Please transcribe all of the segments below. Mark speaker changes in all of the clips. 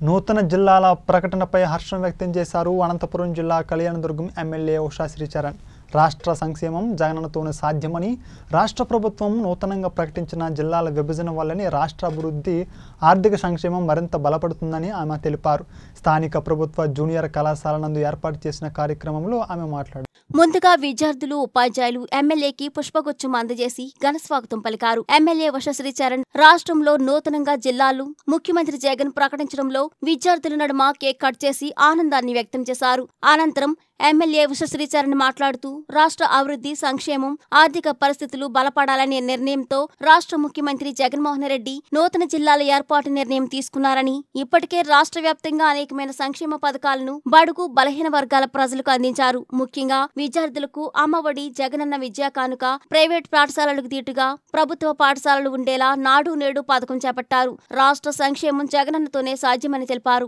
Speaker 1: నూతన జిల్లాల ప్రకటనపై హర్షం వ్యక్తం చేశారు అనంతపురం జిల్లా కళ్యాణదుర్గం ఎమ్మెల్యే ఉషా శ్రీచరణ్ రాష్ట్ర సంక్షేమం జగనన్నతోనే సాధ్యమని రాష్ట్ర ప్రభుత్వం నూతనంగా ప్రకటించిన జిల్లాల విభజన వల్లనే రాష్ట్ర అభివృద్ధి ఆర్థిక సంక్షేమం మరింత బలపడుతుందని ఆమె తెలిపారు స్థానిక ప్రభుత్వ జూనియర్ కళాశాల నందు ఏర్పాటు చేసిన కార్యక్రమంలో ఆమె మాట్లాడారు
Speaker 2: ముందుగా విద్యార్థులు ఉపాధ్యాయులు ఎమ్మెల్యేకి పుష్పగుచ్చం అందజేసి ఘనస్వాగతం పలికారు ఎమ్మెల్యే వశశ్రీ చరణ్ రాష్ట్రంలో నూతనంగా జిల్లాలు ముఖ్యమంత్రి జగన్ ప్రకటించడంలో విద్యార్థుల నడుమ కేక్ కట్ చేసి ఆనందాన్ని వ్యక్తం చేశారు అనంతరం ఎమ్మెల్యే వశశ్రీ చరణ్ మాట్లాడుతూ రాష్ట్ర అభివృద్ధి సంక్షేమం ఆర్థిక పరిస్థితులు బలపడాలనే నిర్ణయంతో రాష్ట్ర ముఖ్యమంత్రి జగన్మోహన్ రెడ్డి నూతన జిల్లాల ఏర్పాటు నిర్ణయం తీసుకున్నారని ఇప్పటికే రాష్ట్ర వ్యాప్తంగా అనేకమైన సంక్షేమ పథకాలను బడుగు బలహీన వర్గాల ప్రజలకు అందించారు ముఖ్యంగా విద్యార్థులకు అమ్మఒడి జగనన్న విద్యా కానుక ప్రైవేట్ పాఠశాలలకు దీటుగా ప్రభుత్వ పాఠశాలలు ఉండేలా నాడు నేడు పథకం చేపట్టారు రాష్ట్ర సంక్షేమం జగనన్నతోనే సాధ్యమని తెలిపారు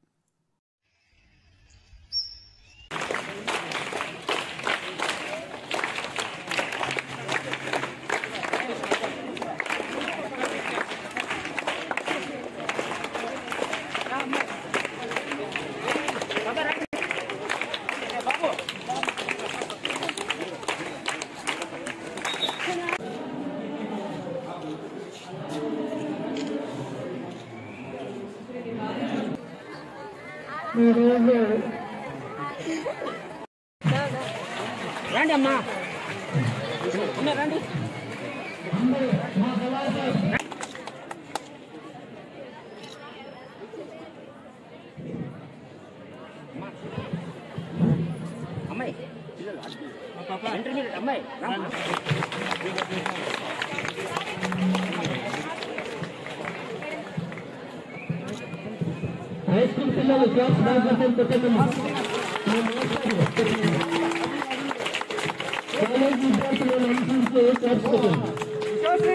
Speaker 3: రండి అమ్మా అమ్మ రండి అమ్మాయి ఇంటర్మీడియట్ అమ్మాయి రా.
Speaker 4: హై స్కూల్ పిల్లలు క్లాస్ బాధ్యతలు పెట్టండి కాలేజ్ విద్యార్థులు అనుసరిస్తే క్లాస్ పెట్టండి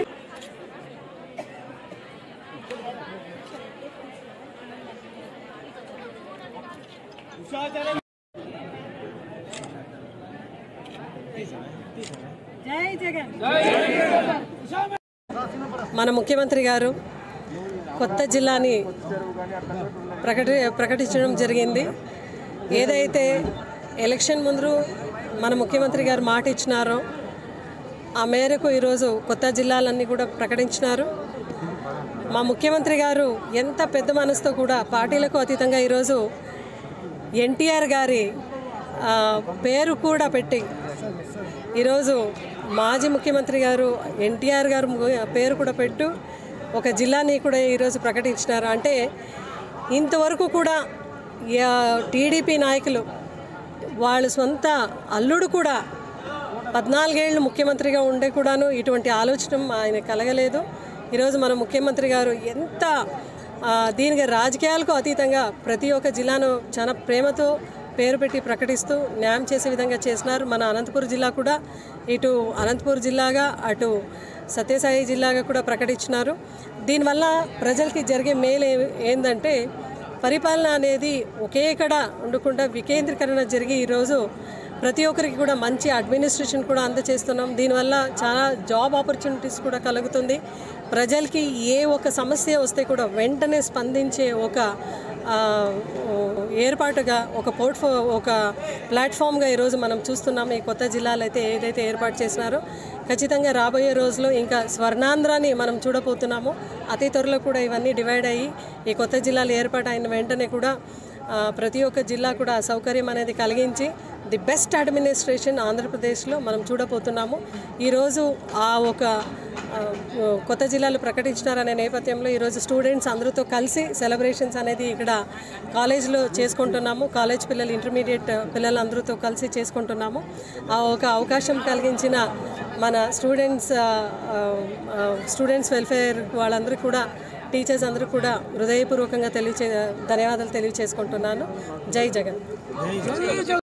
Speaker 5: మన ముఖ్యమంత్రి గారు కొత్త జిల్లాని ప్రకటి ప్రకటించడం జరిగింది ఏదైతే ఎలక్షన్ ముందు మన ముఖ్యమంత్రి గారు మాట ఇచ్చినారో ఆ మేరకు ఈరోజు కొత్త జిల్లాలన్నీ కూడా ప్రకటించినారు మా ముఖ్యమంత్రి గారు ఎంత పెద్ద మనసుతో కూడా పార్టీలకు అతీతంగా ఈరోజు ఎన్టీఆర్ గారి ఆ, పేరు కూడా పెట్టి ఈరోజు మాజీ ముఖ్యమంత్రి గారు ఎన్టీఆర్ గారు ము- పేరు కూడా పెట్టు ఒక జిల్లాని కూడా ఈరోజు ప్రకటించినారు అంటే ఇంతవరకు కూడా యా- టీడీపీ నాయకులు వాళ్ళ సొంత అల్లుడు కూడా పద్నాలుగేళ్ళు ముఖ్యమంత్రిగా ఉండే కూడాను ఇటువంటి ఆలోచన ఆయన కలగలేదు ఈరోజు మన ముఖ్యమంత్రి గారు ఎంత ఆ, దీనికి రాజకీయాలకు అతీతంగా ప్రతి ఒక్క జిల్లాను చాలా ప్రేమతో పేరు పెట్టి ప్రకటిస్తూ న్యాయం చేసే విధంగా చేసినారు మన అనంతపురం జిల్లా కూడా ఇటు అనంతపురం జిల్లాగా అటు సత్యసాయి జిల్లాగా కూడా ప్రకటించినారు దీనివల్ల ప్రజలకి జరిగే మేలు ఏ- ఏందంటే పరిపాలన అనేది ఒకే కడ ఉండకుండా వికేంద్రీకరణ జరిగి ఈరోజు ప్రతి ఒక్కరికి కూడా మంచి అడ్మినిస్ట్రేషన్ కూడా అందజేస్తున్నాం దీనివల్ల చాలా జాబ్ ఆపర్చునిటీస్ కూడా కలుగుతుంది ప్రజలకి ఏ ఒక సమస్య వస్తే కూడా వెంటనే స్పందించే ఒక ఆ, ఏర్పాటుగా ఒక పోర్ట్ఫో ఒక ప్లాట్ఫామ్గా ఈరోజు మనం చూస్తున్నాం ఈ కొత్త జిల్లాలు అయితే ఏదైతే ఏర్పాటు చేసినారో ఖచ్చితంగా రాబోయే రోజుల్లో ఇంకా స్వర్ణాంధ్రాన్ని మనం చూడబోతున్నాము అతి త్వరలో కూడా ఇవన్నీ డివైడ్ అయ్యి ఈ కొత్త జిల్లాలు ఏర్పాటు అయిన వెంటనే కూడా ఆ, ప్రతి ఒక్క జిల్లా కూడా సౌకర్యం అనేది కలిగించి ది బెస్ట్ అడ్మినిస్ట్రేషన్ ఆంధ్రప్రదేశ్లో మనం చూడబోతున్నాము ఈరోజు ఆ ఒక ఆ, కొత్త జిల్లాలు ప్రకటించినారనే నేపథ్యంలో ఈరోజు స్టూడెంట్స్ అందరితో కలిసి సెలబ్రేషన్స్ అనేది ఇక్కడ కాలేజ్లో చేసుకుంటున్నాము కాలేజ్ పిల్లలు ఇంటర్మీడియట్ పిల్లలు అందరితో కలిసి చేసుకుంటున్నాము ఆ ఒక అవకాశం కలిగించిన మన స్టూడెంట్స్ స్టూడెంట్స్ వెల్ఫేర్ వాళ్ళందరూ కూడా టీచర్స్ అందరూ కూడా హృదయపూర్వకంగా తెలియచే ధన్యవాదాలు తెలియచేసుకుంటున్నాను జై జగన్